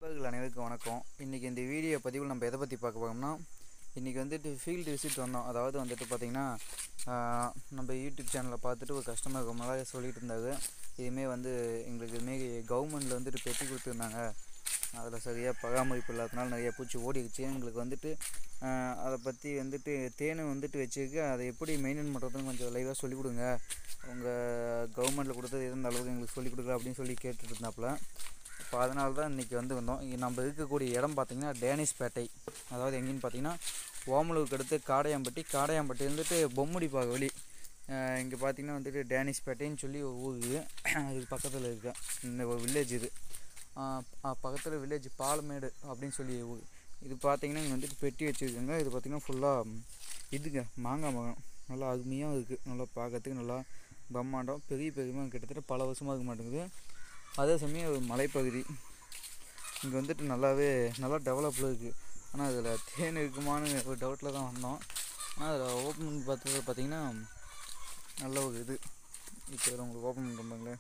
நண்பர்கள் அனைவருக்கும் வணக்கம் இன்றைக்கி இந்த வீடியோ பதிவில் நம்ம எதை பற்றி பார்க்க போகிறோம்னா இன்றைக்கி வந்துட்டு ஃபீல்டு விசிட் வந்தோம் அதாவது வந்துட்டு பார்த்திங்கன்னா ஆஹ், நம்ம யூடியூப் சேனலில் பார்த்துட்டு ஒரு கஸ்டமர் ரொம்ப நாளாக சொல்லிட்டு இருந்தாங்க இதுமாரி வந்து எங்களுக்கு இதுமாரி கவர்மெண்ட்டில் வந்துட்டு பெட்டி கொடுத்துருந்தாங்க அதில் சரியாக பராமரிப்பு இல்லாதனால நிறைய பூச்சி ஓடிடுச்சு எங்களுக்கு வந்துட்டு ஆஹ், அதை பற்றி வந்துட்டு தேனை வந்துட்டு வச்சுருக்கு அதை எப்படி மெயின்டைன் பண்ணுறதுன்னு கொஞ்சம் லைவாக சொல்லிக் கொடுங்க உங்கள் கவர்மெண்ட்டில் கொடுத்தது எந்த அளவுக்கு எங்களுக்கு சொல்லிக் கொடுக்கல அப்படின்னு சொல்லி கேட்டுட்டு இருந்தாப்புல இப்போ அதனால தான் இன்றைக்கி வந்து வந்தோம் இங்கே நம்ம இருக்கக்கூடிய இடம் பார்த்திங்கன்னா டேனிஷ்பேட்டை அதாவது எங்கேன்னு பார்த்தீங்கன்னா ஓமலூருக்கு அடுத்து காடையாம்பட்டி காடையாம்பட்டி வந்துட்டு பொம்முடிப்பாக வழி இங்கே பார்த்தீங்கன்னா வந்துட்டு டேனிஷ்பேட்டைன்னு சொல்லி ஒரு ஊர் இது அதுக்கு பக்கத்தில் இருக்க இந்த ஒரு வில்லேஜ் இது பக்கத்தில் வில்லேஜ் பாலமேடு அப்படின்னு சொல்லி ஊர் இது பார்த்தீங்கன்னா இங்கே வந்துட்டு பெட்டி வச்சுருக்காங்க இது பார்த்தீங்கன்னா ஃபுல்லாக இதுங்க மாங்காய் மரம் நல்லா அருமையாக இருக்குது நல்லா பார்க்கறதுக்கு நல்லா பிரம்மாண்டம் பெரிய பெரிய கிட்டத்தட்ட பல வருஷமாக இருக்க மாட்டேங்குது அதே சமயம் ஒரு மலைப்பகுதி இங்கே வந்துட்டு நல்லாவே நல்லா டெவலப்பில் இருக்குது ஆனால் அதில் தேன் இருக்குமான்னு ஒரு டவுட்டில் தான் வந்தோம் ஆனால் அதில் ஓப்பன் பண்ணி பார்த்தது பார்த்தீங்கன்னா நல்ல ஒரு இது இப்போ இதை உங்களுக்கு ஓப்பன் பண்ணுறாங்களே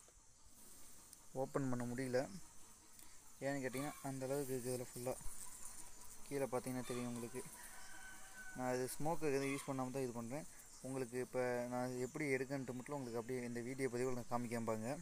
ஓப்பன் பண்ண முடியல ஏன்னு கேட்டிங்கன்னா அந்த அளவுக்கு இருக்குது இதில் ஃபுல்லாக கீழே பார்த்தீங்கன்னா தெரியும் உங்களுக்கு நான் இது ஸ்மோக்கு எதுவும் யூஸ் பண்ணாமல் தான் இது பண்ணுறேன் உங்களுக்கு இப்போ நான் எப்படி எடுக்கன்ட்டு மட்டும் உங்களுக்கு அப்படியே இந்த வீடியோ பதிவில் நான் காமிக்கிறேன் பாருங்க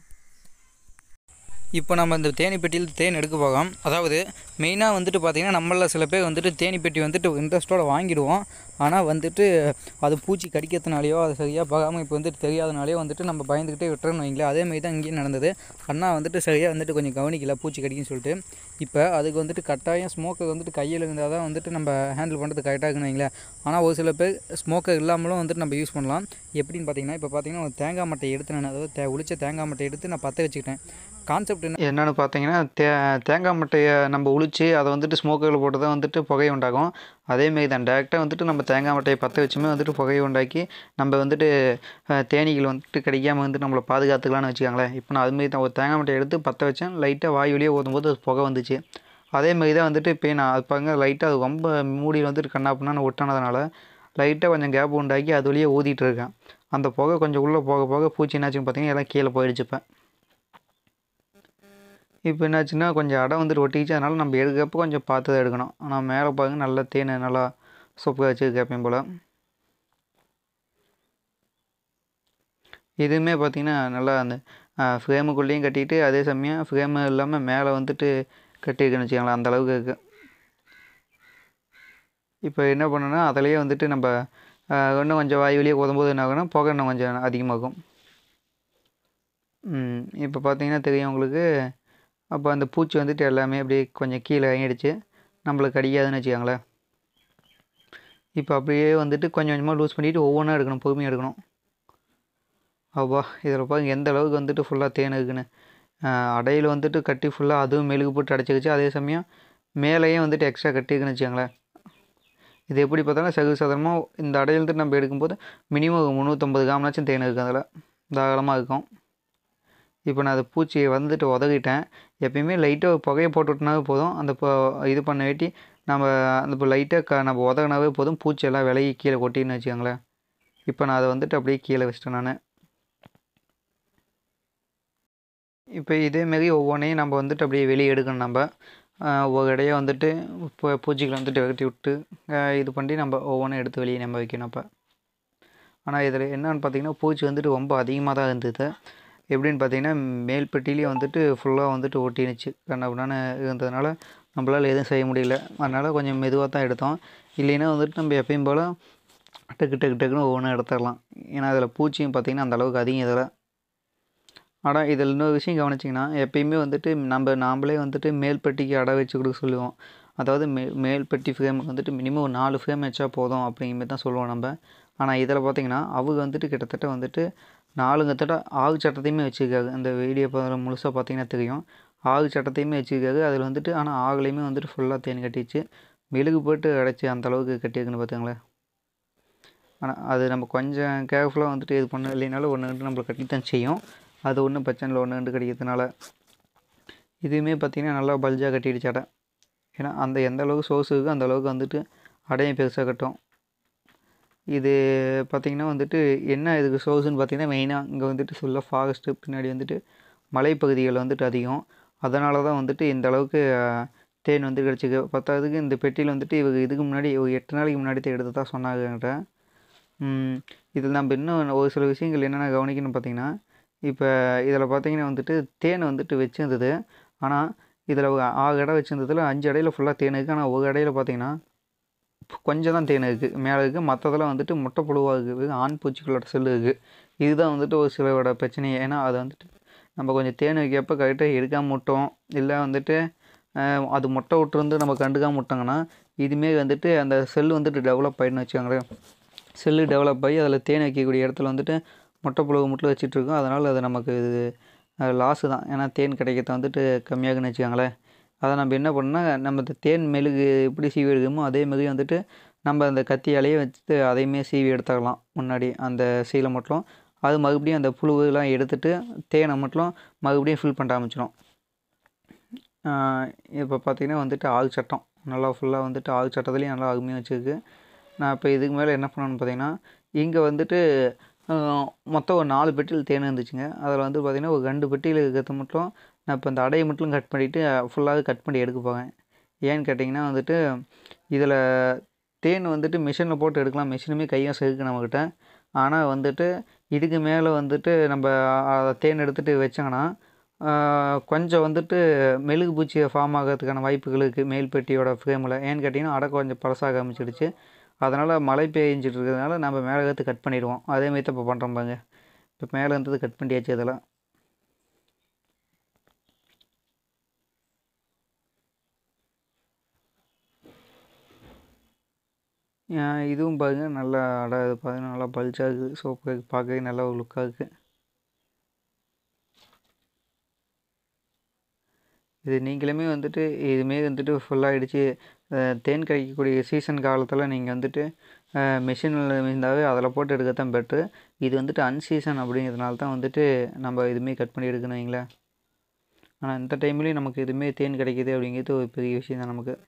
இப்போ நம்ம இந்த தேனி பெட்டியில் தேன் எடுக்க போகலாம் அதாவது மெயினாக வந்துட்டு பார்த்திங்கன்னா நம்மள சில பேர் வந்துட்டு தேனி பெட்டி வந்துட்டு இன்ட்ரெஸ்ட்டோட வாங்கிடுவோம் ஆனால் வந்துட்டு அது பூச்சி கடிக்கிறதுனாலையோ அது சரியாக பார்க்காம இப்போ வந்துட்டு தெரியாதனாலையோ வந்துட்டு நம்ம பயந்துக்கிட்டே விட்டுறோன்னு வைங்களேன் அதேமாதிரி தான் இங்கேயும் நடந்தது அண்ணா வந்துட்டு சரியாக வந்துட்டு கொஞ்சம் கவனிக்கல பூச்சி கடிக்குன்னு சொல்லிட்டு இப்போ அதுக்கு வந்துட்டு கட்டாயம் ஸ்மோக்கர் வந்துட்டு கையில் இருந்தால் தான் வந்துட்டு நம்ம ஹேண்டில் பண்ணுறது கரெக்டாக இருக்குன்னு வைங்களேன் ஆனால் ஒரு சில பேர் ஸ்மோக்கர் இல்லாமலும் வந்துட்டு நம்ம யூஸ் பண்ணலாம் எப்படின்னு பார்த்தீங்கன்னா இப்போ பார்த்தீங்கன்னா ஒரு தேங்காய் மட்டை எடுத்து நான் அதாவது தே உளிச்ச தேங்காய் மட்டை எடுத்து நான் பற்ற வச்சுக்கிட்டேன் கான்செப்ட் என்ன என்னென்னு பார்த்தீங்கன்னா தே தேங்காய் மட்டையை நம்ம உளிச்சு அதை வந்துட்டு ஸ்மோக்கரில் போட்டு தான் வந்துட்டு புகை உண்டாகும் அதேமாரி தான் டேரெக்டாக வந்துட்டு நம்ம தேங்காய் மட்டையை பற்ற வச்சுமே வந்துட்டு புகையை உண்டாக்கி நம்ம வந்துட்டு அஹ், தேனீகள் வந்துட்டு கிடைக்காம வந்து நம்மளை பாதுகாத்துக்கலாம்னு வச்சுக்கோங்களேன் இப்போ நான் அதுமாரி தான் ஒரு தேங்காய் மட்டையை எடுத்து பற்ற வச்சேன் லைட்டாக வாய் வழியே ஊதும்போது அது புகை வந்துச்சு அதேமாரி தான் வந்துட்டு இப்போ நான் அது பாருங்க லைட்டாக அது ரொம்ப மூடி வந்துட்டு கண்ணா பண்ணான்னு ஒட்டானதுனால லைட்டாக கொஞ்சம் கேப் உண்டாக்கி அது வழியே ஊதிட்டு இருக்கேன் அந்த புகை கொஞ்சம் உள்ளே போக போக பூச்சி என்னாச்சுன்னு பார்த்தீங்கன்னா எல்லாம் கீழே போயிடுச்சு இப்போ இப்போ என்னாச்சுன்னா கொஞ்சம் இடம் வந்துட்டு ஒட்டிக்கிச்சு அதனால் நம்ம எடுக்கிறப்ப கொஞ்சம் பார்த்து தான் எடுக்கணும் ஆனால் மேலே பாருங்க நல்லா தேன் நல்லா சூப்பராக வச்சுருக்கு எப்பயும் போல் இதுவுமே பார்த்திங்கன்னா நல்லா அந்த ஃப்ரேமுக்குள்ளேயும் கட்டிட்டு அதே சமயம் ஃப்ரேமு இல்லாமல் மேலே வந்துட்டு கட்டியிருக்குன்னு வச்சுக்கோங்களேன் அந்த அளவுக்கு இருக்குது இப்போ என்ன பண்ணணும்னா அதிலேயே வந்துட்டு நம்ம ஆஹ், இன்னும் கொஞ்சம் வாய் வெளியே ஊதும்போது என்ன ஆகும்னா புகை இன்னும் கொஞ்சம் அதிகமாகும் ம், இப்போ பார்த்தீங்கன்னா தெரியும் உங்களுக்கு அப்போ அந்த பூச்சி வந்துட்டு எல்லாமே அப்படியே கொஞ்சம் கீழே இறங்கிடுச்சு நம்மளுக்கு கடிக்காதுன்னு வச்சுக்கோங்களேன் இப்போ அப்படியே வந்துட்டு கொஞ்சம் கொஞ்சமாக லூஸ் பண்ணிவிட்டு ஒவ்வொன்றா எடுக்கணும் பொறுமையாக எடுக்கணும் அப்பா இதில் பாருங்க எந்த அளவுக்கு வந்துட்டு ஃபுல்லாக தேன் இருக்குன்னு அடையில் வந்துட்டு கட்டி ஃபுல்லாக அதுவும் மெழுகு போட்டு அடைச்சிக்கிச்சு அதே சமயம் மேலேயும் வந்துட்டு எக்ஸ்ட்ரா கட்டிஇருக்குன்னு வச்சுக்கோங்களேன் இது எப்படி பார்த்தாலும் சகு சாதாரணமாக இந்த அடையிலேருந்து நம்ம எடுக்கும்போது மினிமம் ஒரு முந்நூற்றம்பது கிராம்னாச்சும் தேன் இருக்குது அதில் தாராளமாக இருக்கும் இப்போ நான் அது பூச்சியை வந்துட்டு உதகிட்டேன் எப்பயுமே லைட்டாக புகையை போட்டு விட்டனாவே போதும் அந்த இப்போ இது பண்ண வேட்டி நம்ம அந்த இப்போ லைட்டாக க நம்ம உதகினாவே போதும் பூச்சி எல்லாம் விலகி கீழே கொட்டின்னு வச்சுக்கோங்களேன் இப்போ நான் அதை வந்துட்டு அப்படியே கீழே வச்சிட்டேன் நான் இப்போ இதேமாரி ஒவ்வொன்றையும் நம்ம வந்துட்டு அப்படியே வெளியே எடுக்கணும் நம்ம ஆஹ் ஒவ்வொரு இடையே வந்துட்டு இப்போ பூச்சிகளை வந்துட்டு விரட்டி விட்டு ஆஹ் இது பண்ணி நம்ம ஒவ்வொன்றும் எடுத்து வெளியே நம்ம வைக்கணும் அப்போ ஆனால் இதில் என்னன்னு பார்த்தீங்கன்னா பூச்சி வந்துட்டு ரொம்ப அதிகமாக தான் இருந்தது எப்படின்னு பார்த்தீங்கன்னா மேல் பெட்டிலேயே வந்துட்டு ஃபுல்லாக வந்துட்டு ஒட்டினுச்சு கண்ணாபின்னான்னு இருந்ததுனால நம்மளால் எதுவும் செய்ய முடியல அதனால் கொஞ்சம் மெதுவாக தான் எடுத்தோம் இல்லைன்னா வந்துட்டு நம்ம எப்பயும் போல் டக்கு டக்கு டக்குன்னு ஒவ்வொன்றும் எடுத்துடலாம் ஏன்னா அதில் பூச்சியும் பார்த்திங்கன்னா அந்த அளவுக்கு அதிகம் இதில் ஆனால் இதில் இன்னொரு விஷயம் கவனிச்சிங்கன்னா எப்பயுமே வந்துட்டு நம்ம நாம்ளே வந்துட்டு மேல் பெட்டிக்கு அடை வச்சு கொடுக்க சொல்லுவோம் அதாவது மே மேல் பெட்டி ஃப்ரேமுக்கு வந்துட்டு மினிமம் ஒரு நாலு ஃப்ரேம் வச்சா போதும் அப்படிங்கிற மாதிரி தான் சொல்லுவோம் நம்ம ஆனால் இதில் பார்த்தீங்கன்னா அவங்க வந்துட்டு கிட்டத்தட்ட வந்துட்டு நாலுங்கத்தட்ட ஆகு சட்டத்தையுமே வச்சுருக்காரு அந்த வீடியோ முழுசாக பார்த்தீங்கன்னா தெரியும் ஆகு சட்டத்தையுமே வச்சுருக்காரு அதில் வந்துட்டு ஆனால் ஆகுலையுமே வந்துட்டு ஃபுல்லாக தேன் கட்டிச்சு மெழுகு போட்டு அடைச்சி அந்த அளவுக்கு கட்டியிருக்குன்னு பார்த்துங்களேன் ஆனால் அது நம்ம கொஞ்சம் கேர்ஃபுல்லாக வந்துட்டு இது பண்ண இல்லைனாலும் ஒன்று ரெண்டு நம்மளை கட்டித்தான் செய்யும் அது ஒன்றும் பிரச்சனை இல்லை ஒன்று ரெண்டு கடிக்கிறதுனால இதுவுமே பார்த்திங்கன்னா நல்லா பல்ஜாக கட்டிடுச்சு அடை ஏன்னா அந்த எந்த அளவுக்கு சோர்ஸ் இருக்கோ அந்த அளவுக்கு வந்துட்டு அடையும் பெருசாக கட்டும் இது பார்த்திங்கன்னா வந்துட்டு என்ன இதுக்கு சோர்ஸ்னு பார்த்திங்கன்னா மெயினாக இங்கே வந்துட்டு ஃபுல்லாக ஃபாரஸ்ட்டு பின்னாடி வந்துட்டு மலைப்பகுதிகள் வந்துட்டு அதிகம் அதனால தான் வந்துட்டு இந்த அளவுக்கு அஹ், தேன் வந்து கிடச்சிக்கு பத்தாவதுக்கு இந்த பெட்டியில் வந்துட்டு இவங்க இதுக்கு முன்னாடி ஒரு எட்டு நாளைக்கு முன்னாடி தான் எடுத்து தான் சொன்னாங்க என்கிட்ட ம், இதில் நம்ம இன்னும் ஒரு சில விஷயங்கள் என்னென்ன கவனிக்கணும்னு பார்த்தீங்கன்னா இப்போ இதில் பார்த்தீங்கன்னா வந்துட்டு தேன் வந்துட்டு வச்சிருந்தது ஆனால் இதில் ஆறு இடம் வச்சிருந்ததில் அஞ்சு இடையில ஃபுல்லாக தேன் இருக்குது ஆனால் ஒரு இடையில பார்த்தீங்கன்னா கொஞ்சம் தான் தேன் இருக்குது மேலே இருக்குது மற்றதெல்லாம் வந்துட்டு முட்டை புழுவாக இருக்குது ஆண் பூச்சிகளோட செல்லு இருக்குது இதுதான் வந்துட்டு ஒரு சிலரோட பிரச்சனையே ஏன்னா அது வந்துட்டு நம்ம கொஞ்சம் தேன் வைக்கப்போ கரெக்டாக எடுக்காமல் விட்டோம் இல்லை வந்துட்டு அஹ், அது முட்டை விட்டுருந்து நம்ம கண்டுக்காமல் விட்டாங்கன்னா இதுமாரி வந்துட்டு அந்த செல் வந்துட்டு டெவலப் ஆகிடுன்னு வச்சுக்கோங்களேன் செல்லு டெவலப் ஆகி அதில் தேன் வைக்கக்கூடிய இடத்துல வந்துட்டு முட்டை புழு முட்டை வச்சிட்டு இருக்கோம் அதனால் அது நமக்கு இது லாஸு தான் ஏன்னா தேன் கிடைக்கிறது வந்துட்டு கம்மியாகுன்னு வச்சுக்கோங்களேன் அதை நம்ம என்ன பண்ணால் நம்ம இந்த தேன் மெழுகு எப்படி சீவி எடுக்கணுமோ அதே மாதிரி வந்துட்டு நம்ம அந்த கத்தியாலேயே வச்சுட்டு அதையுமே சீவி எடுத்துக்கலாம் முன்னாடி அந்த சீலை மட்டும் அது மறுபடியும் அந்த புழுவெல்லாம் எடுத்துட்டு தேனை மட்டும் மறுபடியும் ஃபில் பண்ண ஆரம்பிச்சிடும் இப்போ பார்த்தீங்கன்னா வந்துட்டு ஆள் சட்டம் நல்லா ஃபுல்லாக வந்துட்டு ஆள் சட்டத்துலேயும் நல்லா அருமையாக வச்சுருக்கு நான் இப்போ இதுக்கு மேலே என்ன பண்ணணும்னு பார்த்தீங்கன்னா இங்கே வந்துட்டு ஆஹ், மொத்தம் ஒரு நாலு பெட்டியில் தேன் இருந்துச்சுங்க அதில் வந்து பார்த்திங்கன்னா ஒரு ரெண்டு பெட்டியில் இருக்கிறத மட்டும் நான் இப்போ இந்த அடையை மட்டும் கட் பண்ணிவிட்டு ஃபுல்லாகவே கட் பண்ணி எடுக்க போவேன் ஏன்னு கேட்டிங்கன்னா வந்துட்டு இதில் தேன் வந்துட்டு மிஷினில் போட்டு எடுக்கலாம் மிஷினுமே கையும் செதுக்கு நம்மக்கிட்ட ஆனால் வந்துட்டு இதுக்கு மேலே வந்துட்டு நம்ம அஹ், தேன் எடுத்துகிட்டு வச்சாங்கன்னா ஆஹ், கொஞ்சம் வந்துட்டு மெழுகு பூச்சி ஃபார்ம் ஆகிறதுக்கான வாய்ப்புகள் இருக்குது மேல் பெட்டியோட ஃப்ரேமில் ஏன்னு கேட்டிங்கன்னா அடை கொஞ்சம் பழசாக ஆரம்பிச்சிடுச்சு அதனால் மழை பெஞ்சிட்டு இருக்கிறதுனால நம்ம மேலே எடுத்து கட் பண்ணிடுவோம் அதேமாரி தான் இப்போ பண்ணுறோம் பாருங்க இப்போ மேலே இருந்தது கட் பண்ணியாச்சு இதெல்லாம் ஆஹ் இதுவும் பாருங்க நல்லா அடை இது பாருங்க நல்லா பல்ச்சாக இருக்குது சோப்பு பார்க்கவே நல்லா ஒரு லுக்காக இருக்குது இது நீங்களுமே வந்துட்டு இதுமாரி வந்துட்டு ஃபுல்லாக அடித்து தேன் கிடைக்கக்கூடிய சீசன் காலத்தில் நீங்கள் வந்துட்டு மிஷினில் இருந்தாவே அதில் போட்டு எடுக்க தான் பெட்ரு இது வந்துட்டு அன்சீசன் அப்படிங்கிறதுனால தான் வந்துட்டு நம்ம இதுமாரி கட் பண்ணி எடுக்கணும் வைங்களேன் ஆனால் இந்த டைம்லேயும் நமக்கு இதுமாரி தேன் கிடைக்கிது அப்படிங்கிறது ஒரு பெரிய விஷயம் தான் நமக்கு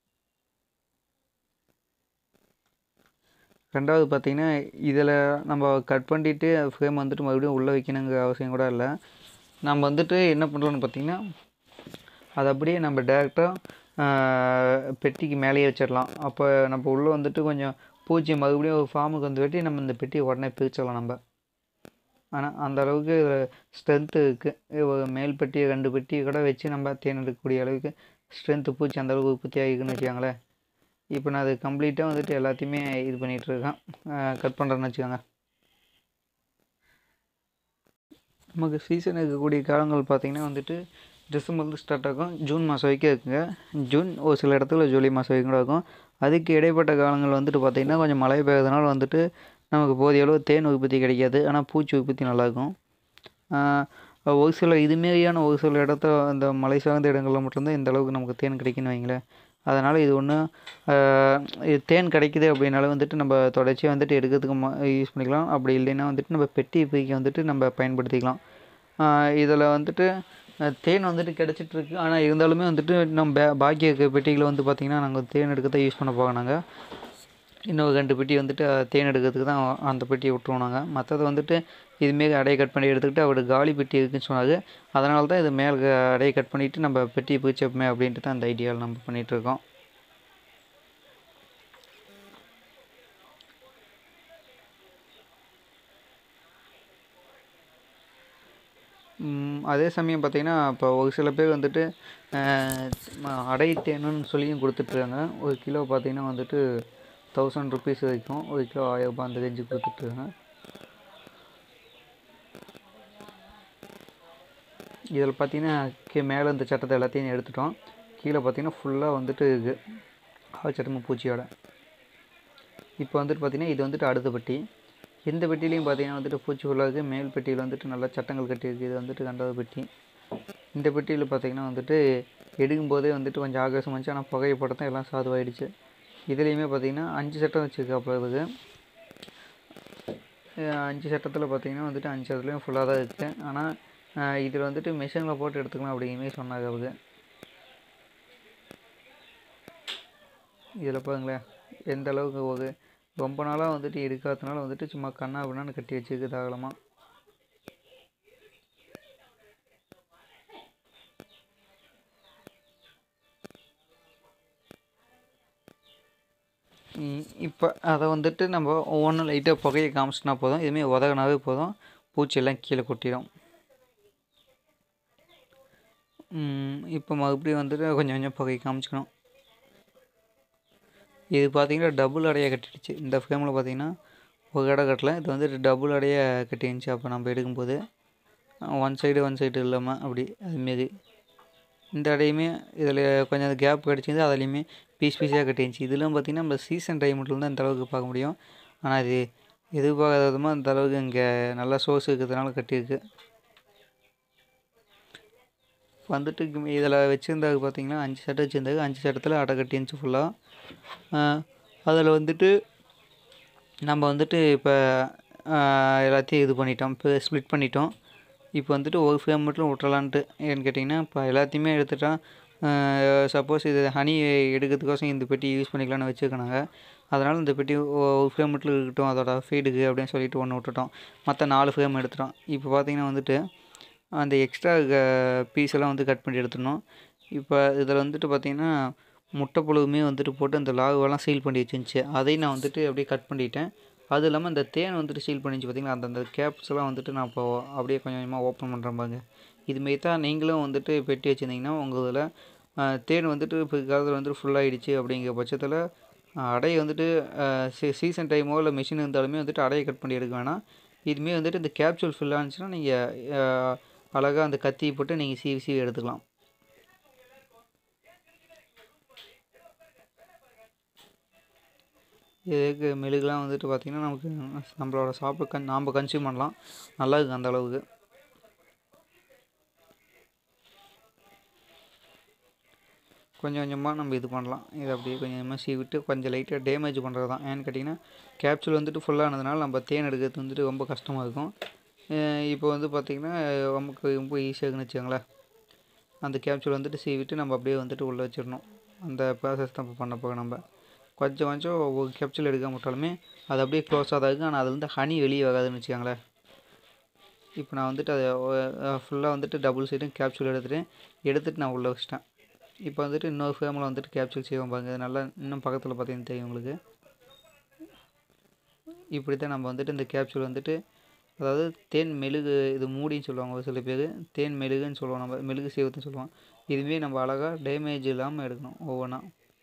ரெண்டாவது பார்த்தீங்கன்னா இதில் நம்ம கட் பண்ணிட்டு ஃப்ரேம் வந்துட்டு மறுபடியும் உள்ளே வைக்கணுங்கிற அவசியம் கூட இல்லை நம்ம வந்துட்டு என்ன பண்ணுறோன்னு பார்த்தீங்கன்னா அது அப்படியே நம்ம டேரெக்டாக பெட்டிக்கு மேலேயே வச்சிடலாம் அப்போ நம்ம உள்ளே வந்துட்டு கொஞ்சம் பூச்சி மறுபடியும் ஒரு ஃபார்முக்கு வந்து வெட்டி நம்ம இந்த பெட்டியை உடனே பிரிச்சிடலாம் நம்ம ஆனால் அந்த அளவுக்கு ஸ்ட்ரென்த்து இருக்குது ஒரு மேல் பெட்டி ரெண்டு பெட்டி கூட வச்சு நம்ம தேன் எடுக்கக்கூடிய அளவுக்கு ஸ்ட்ரென்த்து பூச்சி அந்த அளவுக்கு உற்பத்தி ஆகிக்குன்னு வச்சுக்கோங்களேன் இப்போ நான் அது கம்ப்ளீட்டாக வந்துட்டு எல்லாத்தையுமே இது பண்ணிகிட்டு இருக்கேன் கட் பண்ணுறேன்னு வச்சுக்கோங்க நமக்கு சீசன் இருக்கக்கூடிய காலங்கள் பார்த்திங்கன்னா வந்துட்டு டிசம்பர்லேருந்து ஸ்டார்ட் ஆகும் ஜூன் மாதம் வரைக்கும் இருக்குங்க ஜூன் ஒரு சில இடத்துல ஜூலை மாதம் வரைக்கும் கூட இருக்கும் அதுக்கு இடைப்பட்ட காலங்கள் வந்துட்டு பார்த்திங்கன்னா கொஞ்சம் மழை பெய்யறதுனால வந்துட்டு நமக்கு போதிய அளவு தேன் உற்பத்தி கிடைக்காது ஆனால் பூச்சி உற்பத்தி நல்லாயிருக்கும் ஒரு சில இதுமாரியான ஒரு சில இடத்துல அந்த மலை சார்ந்த இடங்களில் மட்டும்தான் இந்த அளவுக்கு நமக்கு தேன் கிடைக்குன்னு வைங்களேன் அதனால் இது ஒன்று இது தேன் கிடைக்குது அப்படின்னால வந்துட்டு நம்ம தொடர்ச்சியாக வந்துட்டு எடுக்கிறதுக்கு யூஸ் பண்ணிக்கலாம் அப்படி இல்லைன்னா வந்துட்டு நம்ம பெட்டி பிரிக்க வந்துட்டு நம்ம பயன்படுத்திக்கலாம் இதில் வந்துட்டு அஹ், தேன் வந்துட்டு கிடச்சிட்ருக்கு ஆனால் இருந்தாலுமே வந்துட்டு நம்ம பே பாக்கி இருக்க பெட்டிகளை வந்து பார்த்திங்கன்னா நாங்கள் தேன் எடுக்க தான் யூஸ் பண்ண போகிறோம் நாங்கள் இன்னும் ரெண்டு பெட்டி வந்துட்டு அஹ், தேன் எடுக்கிறதுக்கு தான் அந்த பெட்டியை விட்டுருவோம் நாங்கள் மற்றது வந்துட்டு இதுமாரி அடையை கட் பண்ணி எடுத்துக்கிட்டு அவர் காலி பெட்டி இருக்குன்னு சொன்னார் அதனால தான் இது மேலே அடையை கட் பண்ணிவிட்டு நம்ம பெட்டியை பிரிச்சப்பமே அப்படின்ட்டு தான் அந்த ஐடியாவில் நம்ம பண்ணிகிட்ருக்கோம் ம், அதே சமயம் பார்த்தீங்கன்னா இப்போ ஒரு சில பேர் வந்துட்டு அஹ், ம- அடை தேனுன்னு சொல்லியும் கொடுத்துட்ருக்காங்க ஒரு கிலோ பார்த்தீங்கன்னா வந்துட்டு தௌசண்ட் ருபீஸ் வரைக்கும் ஒரு கிலோ ஆயிரம் ரூபாய் அந்த ரேஞ்சு கொடுத்துட்ருக்காங்க இதில் பார்த்தீங்கன்னா கீ மேலே இந்த சட்டத்தை எல்லாத்தையும் எடுத்துட்டோம் கீழே பார்த்தீங்கன்னா ஃபுல்லாக வந்துட்டு இது ஆள் சட்டமும் பூச்சியோட இப்போ வந்துட்டு பார்த்தீங்கன்னா இது வந்துட்டு அடுத்த பெட்டி இந்த பெட்டிலையும் பார்த்தீங்கன்னா வந்துட்டு பூச்சி ஃபுல்லாக இருக்குது மேல் பெட்டியில் வந்துட்டு நல்லா சட்டங்கள் கட்டியிருக்கு இது வந்துட்டு ரெண்டாவது பெட்டி இந்த பெட்டியில் பார்த்தீங்கன்னா வந்துட்டு எடுக்கும்போதே வந்துட்டு கொஞ்சம் ஆகாசம் வந்துச்சு ஆனால் புகையை போட்டதான் எல்லாம் சாதுவாயிடுச்சு இதுலேயுமே பார்த்தீங்கன்னா அஞ்சு சட்டம் வச்சுருக்காப்புல இருக்குது அஹ் அஞ்சு சட்டத்தில் பார்த்தீங்கன்னா வந்துட்டு அஞ்சு சட்டத்துலேயும் ஃபுல்லாக தான் இருக்குது ஆனால் இதில் வந்துட்டு மிஷினில் போட்டு எடுத்துக்கலாம் அப்படிங்கிற மாதிரி சொன்னாங்க அவங்க இதில் பாருங்களேன் எந்த அளவுக்கு ஒரு ரொம்ப நாளாக வந்துட்டு எடுக்காததுனால வந்துட்டு சும்மா கண்ணா அப்படின்னு கட்டி வச்சுருக்கு தாராளமாக இப்போ அதை வந்துட்டு நம்ம ஒவ்வொன்றும் லைட்டாக புகையை காமிச்சினா போதும் இதுமாரி உதகினாவே போதும் பூச்சியெல்லாம் கீழே கொட்டிடும் இப்போ மறுபடியும் வந்துட்டு கொஞ்சம் கொஞ்சம் புகையை காமிச்சிக்கணும் இது பார்த்தீங்கன்னா டபுள் அடையாக கட்டிடுச்சு இந்த ஃப்ரேமில் பார்த்தீங்கன்னா ஒரு கடை கட்டல இது வந்துட்டு டபுள் அடையாக கட்டிருந்துச்சு அப்போ நம்ம எடுக்கும்போது ஒன் சைடு ஒன் சைடு இல்லாமல் அப்படி அதுமாரி இந்த அடையுமே இதில் கொஞ்சம் கேப் கிடச்சிது அதுலேயுமே பீஸ் பீஸாக கட்டிருந்துச்சு இதெல்லாம் பார்த்திங்கன்னா நம்ம சீசன் டைமில் தான் இந்த அளவுக்கு பார்க்க முடியும் ஆனால் இது எதிர்பார்க்காத விதமாக இந்த அளவுக்கு இங்கே நல்லா சோர்ஸ் இருக்கிறதுனால கட்டியிருக்கு வந்துட்டு இதில் வச்சுருந்தாது பார்த்திங்கன்னா அஞ்சு சட்டை வச்சுருந்தாங்க அஞ்சு சட்டத்தில் அடை கட்டிருந்துச்சு ஃபுல்லாக அதில் வந்துட்டு நம்ம வந்துட்டு இப்போ எல்லாத்தையும் இது பண்ணிட்டோம் இப்போ ஸ்ப்ளிட் பண்ணிட்டோம் இப்போ வந்துட்டு ஒரு ஃப்ரேம் மட்டும் விட்றலான்ட்டு ஏன்னு கேட்டிங்கன்னா இப்போ எல்லாத்தையுமே எடுத்துட்டா சப்போஸ் இது ஹனி எடுக்கிறதுக்கோசம் இந்த பெட்டி யூஸ் பண்ணிக்கலாம்னு வச்சுருக்காங்க அதனால் இந்த பெட்டி ஒரு ஃப்ரேம் மட்டும் இருக்கட்டும் அதோட ஃபீடுக்கு அப்படின்னு சொல்லிட்டு ஒன்று விட்டுட்டோம் மற்ற நாலு ஃப்ரேம் எடுத்துட்டோம் இப்போ பார்த்திங்கன்னா வந்துட்டு அந்த எக்ஸ்ட்ரா பீஸ் எல்லாம் வந்து கட் பண்ணி எடுத்துடணும் இப்போ இதில் வந்துட்டு பார்த்திங்கன்னா முட்டை புழுவுமே வந்துட்டு போட்டு அந்த லாகுவெல்லாம் சீல் பண்ணி வச்சுருந்துச்சு அதையும் நான் வந்துட்டு அப்படியே கட் பண்ணிட்டேன் அது இல்லாமல் இந்த தேன் வந்துட்டு சீல் பண்ணிச்சு பார்த்திங்கன்னா அந்தந்த கேப்ஸ் எல்லாம் வந்துட்டு நான் இப்போ அப்படியே கொஞ்சம் கொஞ்சமாக ஓப்பன் பண்ணுறேன் பாருங்க இதுமாரி தான் நீங்களும் வந்துட்டு பெட்டி வச்சுருந்தீங்கன்னா உங்கள் இதில் தேன் வந்துட்டு இப்போ காலத்தில் வந்துட்டு ஃபுல்லாகிடுச்சு அப்படிங்கிற பட்சத்தில் அடையை வந்துட்டு சீ சீசன் டைமோ இல்லை மிஷின் இருந்தாலுமே வந்துட்டு அடையை கட் பண்ணி எடுக்க வேணாம் இதுமாரி வந்துட்டு இந்த கேப்சூல் ஃபில் ஆனிச்சுன்னா நீங்கள் அழகாக அந்த கத்தி போட்டு நீங்கள் சீவி சீவி எடுத்துக்கலாம் இதுக்கு மெழுகுலாம் வந்துட்டு பார்த்திங்கன்னா நமக்கு நம்மளோட சாப்பிட கன் நாம் கன்சியூம் பண்ணலாம் நல்லா இருக்குது அந்த அளவுக்கு கொஞ்சம் கொஞ்சமாக நம்ம இது பண்ணலாம் இதை அப்படியே கொஞ்சம் கொஞ்சமாக சீவிட்டு கொஞ்சம் லைட்டாக டேமேஜ் பண்ணுறது தான் ஏன்னு கேட்டிங்கன்னா கேப்சூல் வந்துட்டு ஃபுல்லானதுனால நம்ம தேன் எடுக்கிறது வந்துட்டு ரொம்ப கஷ்டமாக இருக்கும் இப்போ வந்து பார்த்திங்கன்னா நமக்கு ரொம்ப ஈஸியாகுன்னு வச்சுக்கோங்களேன் அந்த கேப்சூல் வந்துட்டு சீவிட்டு நம்ம அப்படியே வந்துட்டு உள்ளே வச்சிடணும் அந்த ப்ராசஸ் தான் இப்போ பண்ண போகிறோம் நம்ம கொஞ்சம் கொஞ்சம் ஒரு கேப்சூல் எடுக்க விட்டாலுமே அது அப்படியே க்ளோஸாக தான் இருக்குது ஆனால் அதுலேருந்து ஹனி வெளியே வராதுன்னு வச்சுக்கோங்களேன் இப்போ நான் வந்துட்டு அதை ஃபுல்லாக வந்துட்டு டபுள் சைடும் கேப்சூல் எடுத்துகிட்டு எடுத்துகிட்டு நான் உள்ளே வச்சிட்டேன் இப்போ வந்துட்டு இன்னொரு ஃபேமில் வந்துட்டு கேப்சூல் செய்வோம் பாருங்க இது நல்லா இன்னும் பக்கத்தில் பார்த்தீங்கன்னா தெரியும் உங்களுக்கு இப்படி தான் நம்ம வந்துட்டு இந்த கேப்சூல் வந்துட்டு அதாவது தேன் மெழுகு இது மூடின்னு சொல்லுவாங்க ஒரு சில பேர் தேன் மெழுகுன்னு சொல்லுவோம் நம்ம மெழுகு சேவத்துன்னு சொல்லுவோம் இதுவே நம்ம அழகாக டேமேஜ் இல்லாமல் எடுக்கணும் ஒவ்வொன்றா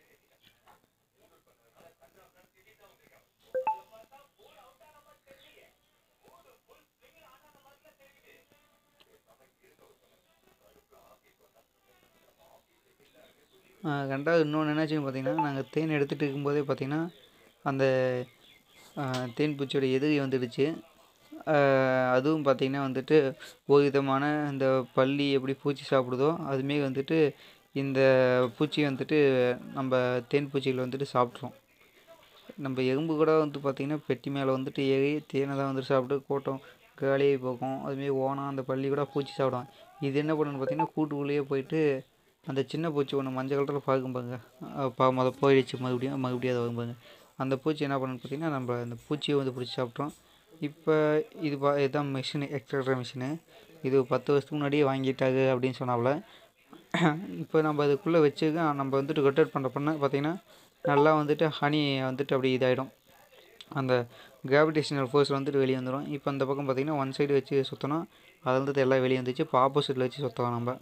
ரெண்டாவது இன்னொன்று என்னாச்சுன்னு பார்த்தீங்கன்னா நாங்கள் தேன் எடுத்துகிட்டு இருக்கும்போதே பார்த்தீங்கன்னா அந்த தேன் பூச்சியோட எதிரி வந்துடுச்சு அதுவும் பார்த்திங்கன்னா வந்துட்டு ஒரு விதமான இந்த பல்லி எப்படி பூச்சி சாப்பிடுதோ அதுமாரி வந்துட்டு இந்த பூச்சி வந்துட்டு நம்ம தேன் பூச்சிகள் வந்துட்டு சாப்பிட்ரும் நம்ம எறும்பு கூட வந்து பார்த்திங்கன்னா பெட்டி மேலே வந்துட்டு ஏறி தேனை தான் வந்துட்டு சாப்பிட்டு கூட்டம் காலியாகி போகும் அதுமாரி ஓனம் அந்த பல்லி கூட பூச்சி சாப்பிடும் இது என்ன பண்ணுன்னு பார்த்திங்கன்னா கூட்டுக்குள்ளேயே போயிட்டு அந்த சின்ன பூச்சி ஒன்று மஞ்சள் கலரில் பார்க்கும் பாருங்க பா முத போயிடுச்சு மறுபடியும் மறுபடியும் அதை வரும் பாருங்க அந்த பூச்சி என்ன பண்ணுன்னு பார்த்திங்கன்னா நம்ம அந்த பூச்சியை வந்து பிடிச்சி சாப்பிட்றோம் இப்போ இது பா இதுதான் மிஷினு எக்ஸ்ட்ரா மிஷினு இது பத்து வருஷத்துக்கு முன்னாடியே வாங்கிட்டாங்க அப்படின்னு சொன்னாப்புல இப்போ நம்ம அதுக்குள்ளே வச்சுக்க நம்ம வந்துட்டு ரொட்டேட் பண்ணுற பண்ண பார்த்திங்கன்னா நல்லா வந்துட்டு ஹனி வந்துட்டு அப்படி இதாகிடும் அந்த கிராவிடேஷனல் ஃபோர்ஸ் வந்துட்டு வெளியே வந்துடும் இப்போ அந்த பக்கம் பார்த்திங்கன்னா ஒன் சைடு வச்சு சுற்றணும் அது வந்துட்டு எல்லாம் வெளியே வந்துச்சு இப்போ ஆப்போசிட்டில் வச்சு சுற்றலாம் நம்ம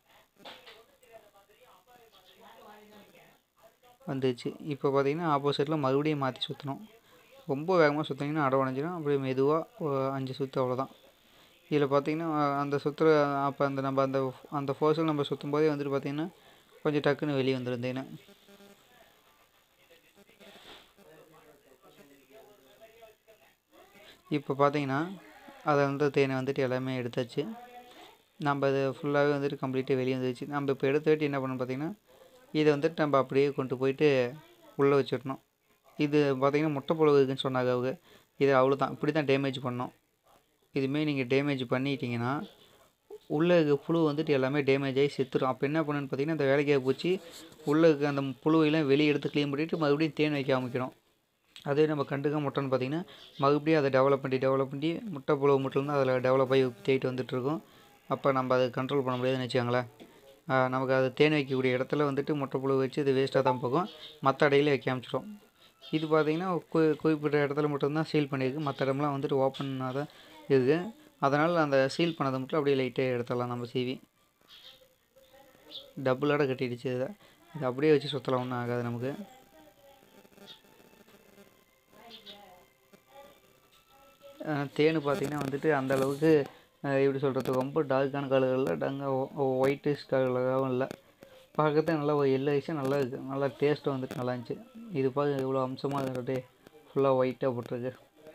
வந்துச்சு இப்போ பார்த்திங்கன்னா ஆப்போசிட்டில் மறுபடியும் மாற்றி சுற்றணும் ரொம்ப வேகமாக சுற்றிங்கன்னா அடை உடஞ்சிடும் அப்படியே மெதுவாக அஞ்சு சுற்று அவ்வளோதான் இதில் பார்த்திங்கன்னா அந்த சுற்றுற அப்போ அந்த நம்ம அந்த அந்த ஃபோர்ஸில் நம்ம சுற்றும் போதே வந்துட்டு பார்த்திங்கன்னா கொஞ்சம் டக்குன்னு வெளியே வந்துடும் தேனை இப்போ பார்த்தீங்கன்னா அதை வந்து தேனை வந்துட்டு எல்லாமே எடுத்தாச்சு நம்ம அது ஃபுல்லாகவே வந்துட்டு கம்ப்ளீட்டாக வெளியே வந்துடுச்சு நம்ம இப்போ எடுத்த வாட்டி என்ன பண்ணணும் பார்த்திங்கன்னா இதை வந்துட்டு நம்ம அப்படியே கொண்டு போயிட்டு உள்ளே வச்சிடணும் இது பார்த்திங்கன்னா முட்டை புழு இருக்குன்னு சொன்னாங்க அவங்க இது அவ்வளோதான் இப்படி தான் டேமேஜ் பண்ணோம் இதுமாரி நீங்கள் டேமேஜ் பண்ணிட்டீங்கன்னா உள்ளே இருக்க புழு வந்துட்டு எல்லாமே டேமேஜ் ஆகி செத்துடும் அப்போ என்ன பண்ணுன்னு பார்த்தீங்கன்னா அந்த வேலைக்காக பூச்சி உள்ளே இருக்க அந்த புழுவையெல்லாம் வெளியே எடுத்து க்ளீன் பண்ணிவிட்டு மறுபடியும் தேன் வைக்க ஆரம்பிக்கணும் அதே நம்ம கண்டுக்க முட்டைன்னு பார்த்தீங்கன்னா மறுபடியும் அதை டெவலப் பண்ணி டெவலப் பண்ணி முட்டை புழு மட்டும்தான் அதில் டெவலப் ஆகி தேய்ட்டு வந்துட்டுருக்கும் அப்போ நம்ம அதை கண்ட்ரோல் பண்ண முடியாதுன்னு வச்சுக்கோங்களேன் நமக்கு அது தேன் வைக்கக்கூடிய இடத்துல வந்துட்டு முட்டை புழு வச்சு இது வேஸ்ட்டாக தான் போகும் மற்ற அடையில வைக்க ஆரம்பிச்சிடும் இது பார்த்தீங்கன்னா கு குறிப்பிட்ட இடத்துல மட்டும்தான் சீல் பண்ணியிருக்கு மற்ற இடம்லாம் வந்துட்டு ஓப்பனாக தான் இருக்குது அதனால் அந்த சீல் பண்ணதை மட்டும் அப்படியே லைட்டாக எடுத்துடலாம் நம்ம சீவி டபுளோட கட்டிடுச்சு இதை இது அப்படியே வச்சு சுற்றலாம் ஒன்றும் ஆகாது நமக்கு தேன் பார்த்திங்கன்னா வந்துட்டு அந்த அளவுக்கு எப்படி சொல்கிறது ரொம்ப டார்க்கான கலரில் டங்க ஒயிட்டிஷ் கலராகவும் இல்லை பார்க்கறதுக்கு நல்லா ஒரு எல்லோயிஷாக நல்லா இருக்குது நல்லா டேஸ்ட்டு வந்துட்டு நல்லா இருந்துச்சு இது பார்க்க இவ்வளோ அம்சமாக இருக்கிறது ஃபுல்லாக ஒயிட்டாக போட்டிருக்கு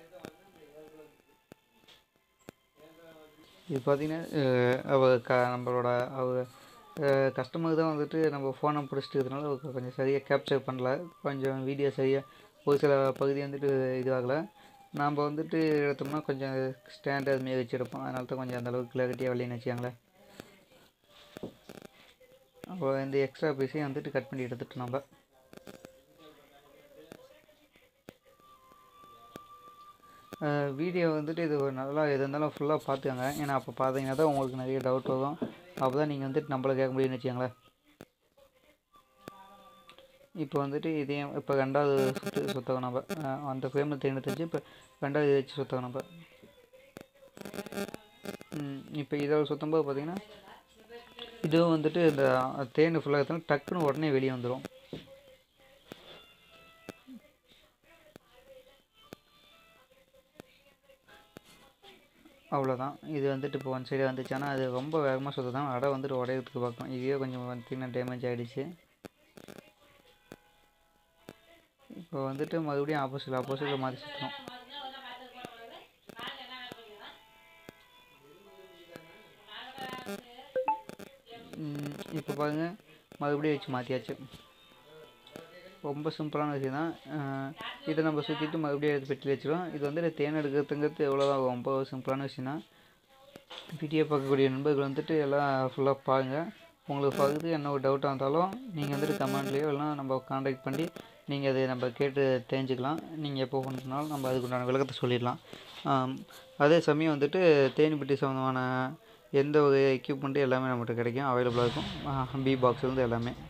இது பார்த்திங்கன்னா அவ க நம்மளோட அவ கஸ்டமருக்கு தான் வந்துட்டு நம்ம ஃபோனை பிடிச்சிட்டு இருக்கிறதுனால அவருக்கு கொஞ்சம் சரியாக கேப்சர் பண்ணல கொஞ்சம் வீடியோ சரியாக ஒரு சில பகுதி வந்துட்டு இதுவாகலை நாம் வந்துட்டு எடுத்தோம்னா கொஞ்சம் ஸ்டாண்ட் அதுமாரி வச்சு எடுப்போம் அதனால தான் கொஞ்சம் அந்தளவுக்கு கிளாரிட்டியாக வரலன்னு வச்சுக்கோங்களேன் அப்போ இந்த எக்ஸ்ட்ரா பீஸையும் வந்துட்டு கட் பண்ணி எடுத்துட்டோம் நம்ம வீடியோ வந்துட்டு இது ஒரு நல்லா எது இருந்தாலும் ஃபுல்லாக பார்த்துக்கோங்க ஏன்னா அப்போ பார்த்தீங்கன்னா தான் உங்களுக்கு நிறைய டவுட் வரும் அப்போ தான் நீங்கள் வந்துட்டு நம்மளை கேட்க முடியும்னு வச்சுக்கோங்களேன் இப்போ வந்துட்டு இதையும் இப்போ ரெண்டாவது சுற்று சுத்தகம் நம்ம அந்த ஃப்ரேமில் தேர்ந்தெடுத்து இப்போ ரெண்டாவது இதை வச்சு சுத்தகம் நம்ம இப்போ இதை சுத்தம்போது பார்த்திங்கன்னா இதுவும் வந்துட்டு இந்த தேன் ஃபுல்லாக இருந்தாலும் டக்குன்னு உடனே வெளியே வந்துடும் அவ்வளோதான் இது வந்துட்டு இப்போ ஒன் சைடு வந்துச்சுன்னா அது ரொம்ப வேகமாக சுற்று தான் அடை வந்துட்டு உடையிறதுக்கு பார்க்கும் இதுவே கொஞ்சம் பார்த்திங்கன்னா டேமேஜ் ஆகிடுச்சு இப்போ வந்துட்டு மறுபடியும் ஆப்போசிட் ஆப்போசிட்டில் மாற்றி சுற்றணும் இப்போ பாருங்கள் மறுபடியும் வச்சு மாற்றியாச்சு ரொம்ப சிம்பிளான விஷயம் தான் இதை நம்ம சுற்றிட்டு மறுபடியும் எடுத்து பெட்டியில் வச்சிடும் இது வந்து தேன் எடுக்கிறதுங்கிறது எவ்வளோதான் ரொம்ப சிம்பிளான விஷயம் தான் வீடியோ பார்க்கக்கூடிய நண்பர்கள் வந்துட்டு எல்லாம் ஃபுல்லாக பாருங்கள் உங்களுக்கு பகுதி என்ன ஒரு டவுட்டாக இருந்தாலும் நீங்கள் வந்துட்டு கமெண்ட்லேயோ இல்லைனா நம்ம காண்டாக்ட் பண்ணி நீங்கள் அதை நம்ம கேட்டு தெரிஞ்சுக்கலாம் நீங்கள் எப்போ ஃபோன் பண்ணாலும் நம்ம அதுக்குண்டான விளக்கத்தை சொல்லிடலாம் அதே சமயம் வந்துட்டு தேனிப்பட்டி சம்மந்தமான எந்த ஒரு எக்யூப்மெண்ட்டும் எல்லாமே நம்மகிட்ட கிடைக்கும் அவைலபிளாக இருக்கும் பி பாக்ஸ்லேருந்து எல்லாமே